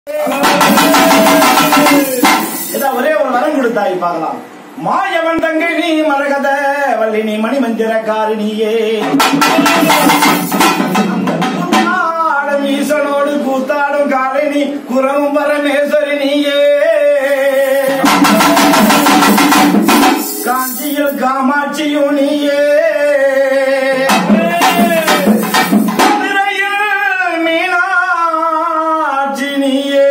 இதான் ஒரே ஒரு வரம் கொடுத்தாய் பார்க்கலாம் மாயவன் தங்கை நீ மரகத வள்ளி நீ மணி மந்திரக்காரி நீயே கூத்தாடும் ஈசனோடு கூத்தாடும் காலை நீ குறவும் பரமேஸ்வரி நீயே காஞ்சியில் காமாட்சியும் நீயே மதுரையில் மீனாட்சி நீயே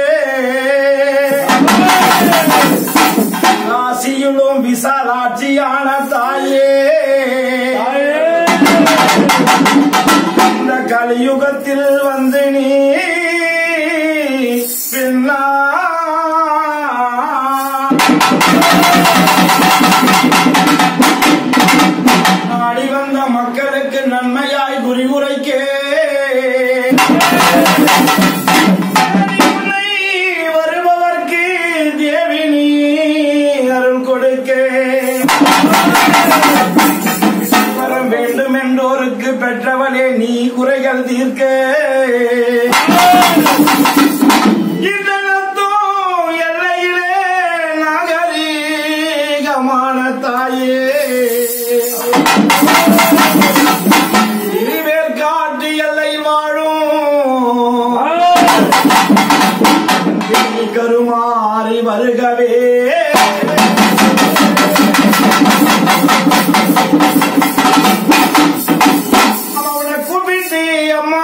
காசியிலும் விசாலாட்சியான தாயே இந்த கலியுகத்தில் வந்து நீ பின்னா நாடி வந்த மக்களுக்கு நன்மையாய் குறி உரைக்கே உன்னை வருபவர்க்கு தேவி நீ அருள் கொடுக்க வரம் வேண்டும் என்றோருக்கு பெற்றவளே நீ குறைகள் தீர்க்க இதனத்தோ எல்லையிலே நாகரீகமான தாயே இருவேற்காட்டு எல்லை வாழும் நீ கருமாறி வருகவே அவனை கூப்பிட்டு அம்மா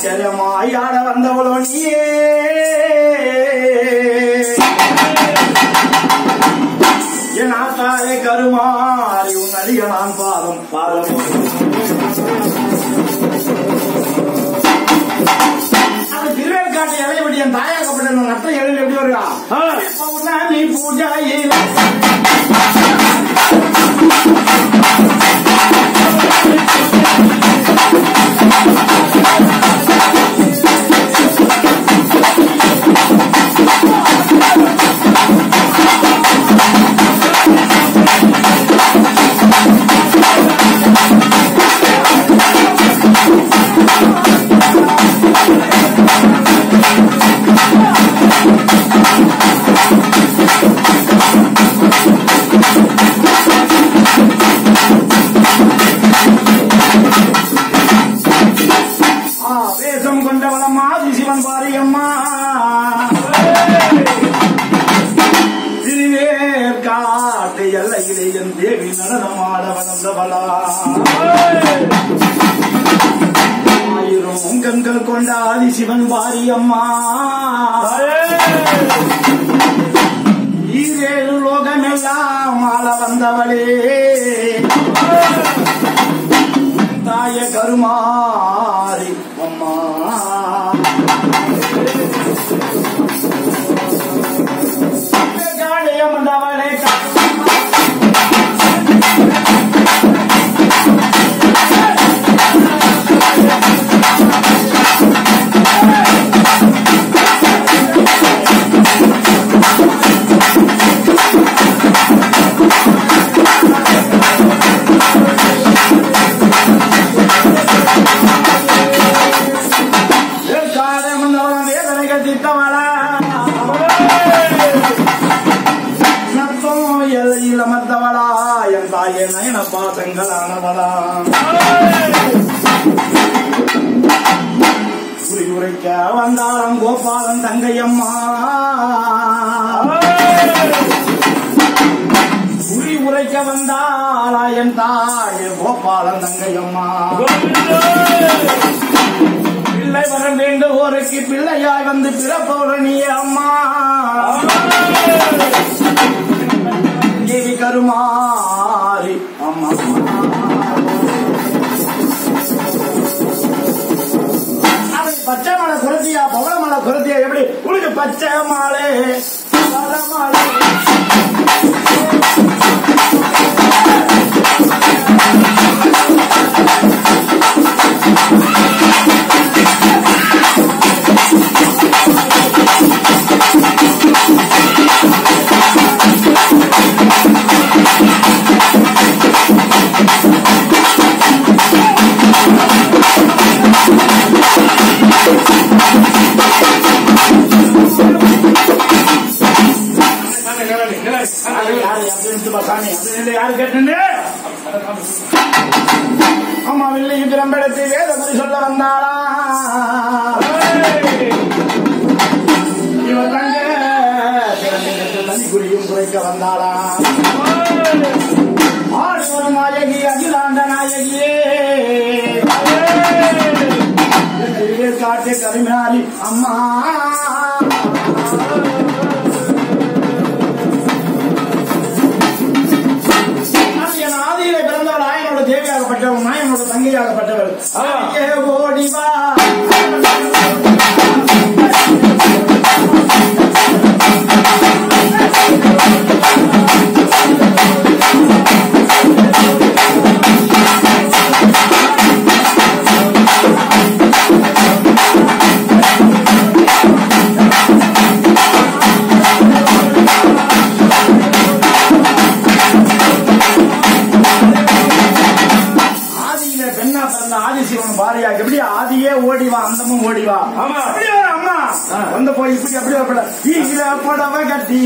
ஆச்சரியமாய் ஆட வந்தவளோ நீயே என் ஆத்தாலே கருமாறி உன் அடிய நான் பாதம் பாதம் அது திருவேற்காட்டு இலையபடி என் தாயாகப்பட்ட நட்ட எழுதி எப்படி வருவா பௌர்ணமி பூஜையில் ஆவேசம் கொண்டவளம்மா சிவன் பாரியம்மா திருவேற்காட்டு எல்லையிலே என் தேவி நடனமாட வளர்ந்தவளா ஆயிரம் கண்கள் கொண்ட ஆதி சிவன் பாரியம்மா ஈரேழு லோகமெல்லாம் ஆள வந்தவளே தாய கருமாரி அம்மா காளியம்மந்தவளே காளியம்மந்தவளம் வேதனைகள் திட்டவளா நத்தம் எல்லையில் அமர்ந்தவளா என் தாயே நயன பாசங்களானவளா குறி உரைக்க வந்தாளம் கோபாலன் தங்கையம்மா குறி உரைக்க வந்தாளா என் தாயே கோபாலன் தங்கையம்மா பிள்ளை வர வேண்டும் ஒருக்கு பிள்ளையாய் வந்து பிறப்பவர நீ அம்மா தேவி கருமாரி அம்மா அவன் பச்சை மலை குரத்தியா பவள மலை குரத்தியா எப்படி உனக்கு பச்சை மாலை பவள மாலை யாரு யாரு அப்படின்னு பசாமி அப்படின்னு யாரு கேட்டு அம்மா வில்லை பிரம்பெடுத்து வேதமதி சொல்ல வந்தாளா இவ தங்க திறமைக்கு தனி குறியும் குறைக்க வந்தாளா ஆடி ஒரு நாயகி அகிலாண்ட நாயகியே காட்டு கருமாரி அம்மா நான் என் ஆதியிலே பிறந்தவள் ஆயனோட தேவியாகப்பட்டவள் நாயனோட தங்கையாகப்பட்டவள் அங்கே ஓடி வா ஆதியில பெண்ணா பிறந்த ஆதிசிவன் பாரியா எப்படி ஆதியே ஓடிவா அந்தமும் ஓடிவா ஆமா. அப்படியே ஒரு அம்மா வந்து போய் இப்படி அப்படியே ஒரு படம் ஈகில புடவை கட்டி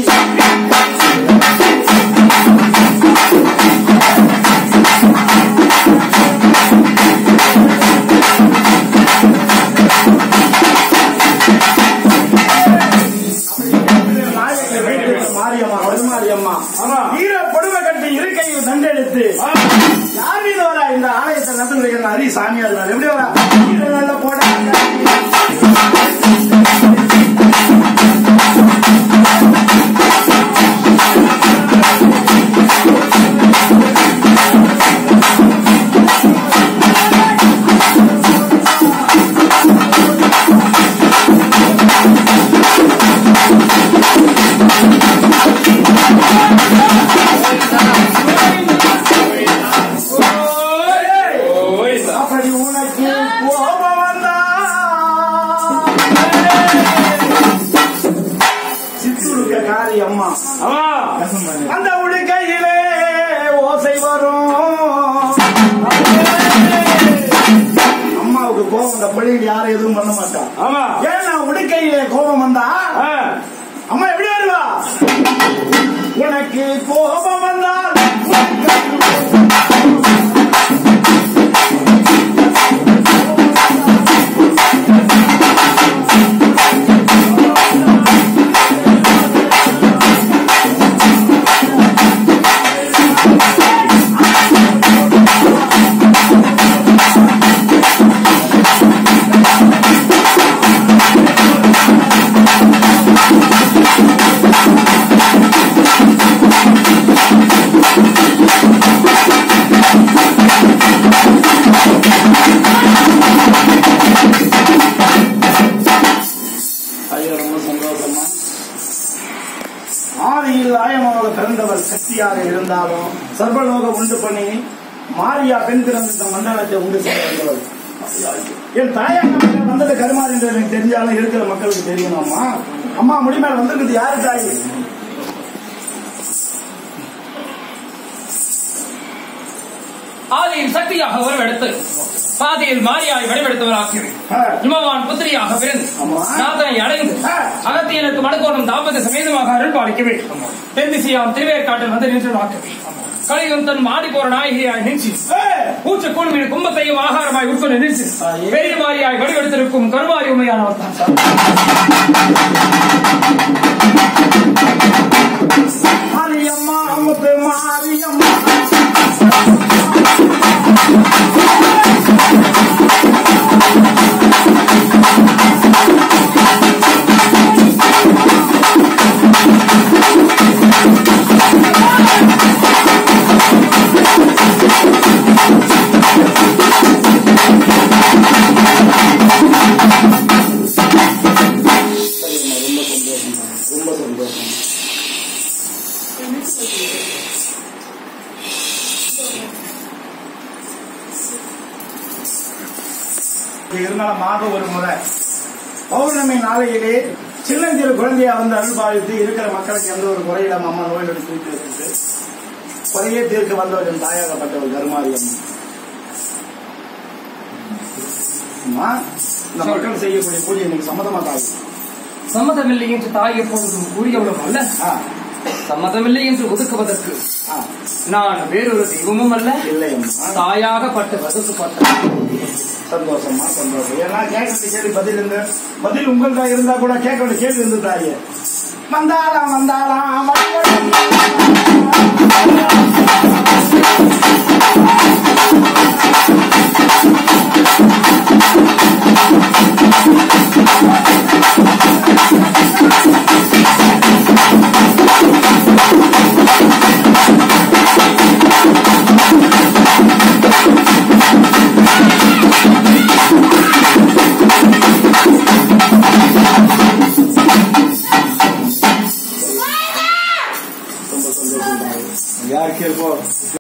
நாயகி வீட்டுக்கு மாரியம்மா வருமாரியம்மா ஆமா. ஈர பொடுவை கட்டி இருக்கையில் தண்டெடுத்து யார் மீது வரா இந்த ஆலயத்தை நடந்து ஹரி சாமியார் வரார். எப்படி வரா இது நல்ல போடாங்க அப்படி உனக்கு கோபம் வந்தா சித்துடுக்க காரி அம்மா அந்த உடுக்கையிலே ஓசை வரும் அம்மாவுக்கு கோபம் இந்த பள்ளியில் யாரும் எதுவும் பண்ண மாட்டா ஆமா ஏன்னா உடுக்கையிலே கோபம் வந்தா ஆ. அம்மா எப்படி வருவா உனக்கு கோபம் வந்தால் ஐயா ரொம்ப சந்தோஷமா ஆதியில் ஆயமாக பிறந்தவர் சக்தியாக இருந்தாலும் சர்வலோக உண்டு பண்ணி மாரியா பெண் பிறந்த இந்த மண்டலத்தை உண்டு செய்ய வந்தவர் என் தாயாக மகன் வந்தது கருமாறு என்று எனக்கு தெரிஞ்சாலும் இருக்கிற மக்களுக்கு தெரியணும் அம்மா அம்மா முடிமேல் வந்திருக்குது யாரு தாய் ஆதியில் சக்தியாக உருவெடுத்து பாதியில் மாரியாய் வடிவெடுத்தவராக்கிறேன் ஆ. இமவான் புத்திரியாக பிறந்து ஆமா. நாதனை அடைந்து ஆ. அகத்தியனுக்கு மடுக்கோணம் தாபத சமேதமாக அருள் பாலிக்கவே தென்திசையாம் திருவேற்காட்டில் வந்து நின்று வாக்கவே கலியும் தன் மாடி போற நாயகியாய் நின்று ஏய், பூச்சு கூழ்மீன் கும்பத்தையும் ஆகாரமாய் உட்கொண்டு நின்று ஆ, ஏ. பெரிய மாரியாய் வடிவெடுத்திருக்கும் கருமாரி உண்மையானவர் தான் சார் மாரியம்மா முத்து மாரியம்மா ரொம்ப சந்தோஷம் ரொம்ப சந்தோஷம் இருந்தாலும் மாதம் ஒரு முறை பௌர்ணமி நாளையிலே சின்னஞ்சிறு குழந்தையா வந்து அருள் பாவித்து இருக்கிற மக்களுக்கு எந்த ஒரு குறையிடம் அம்மா நோயோடு தூக்கி வச்சுட்டு குறையே தீர்க்க வந்தவர் என் தாயாகப்பட்டவர் கருமாரி அம்மா அம்மா இந்த மக்கள் செய்யக்கூடிய பூஜை இன்னைக்கு சம்மதமா தாய் சம்மதமில்லை என்று தாய் எப்பொழுதும் கூறியவளும் அல்ல ஆ, சம்மதமில்லை என்று ஒதுக்குவதற்கு ஆ, நான் வேறொரு தெய்வமும் அல்ல இல்லை அம்மா தாயாகப்பட்டு வகுக்கப்பட்ட சந்தோஷமா சந்தோஷம் ஏன்னா கேட்க வேண்டிய கேள்வி பதில் இருந்து பதில் உங்கள்கிட்ட இருந்தா கூட கேட்க வேண்டிய கேள்வி இருந்து தாயே வந்தாலாம் வந்தாலாம் ரொம்ப சந்தோஷம் தாயே. யாருக்கு இருக்கோ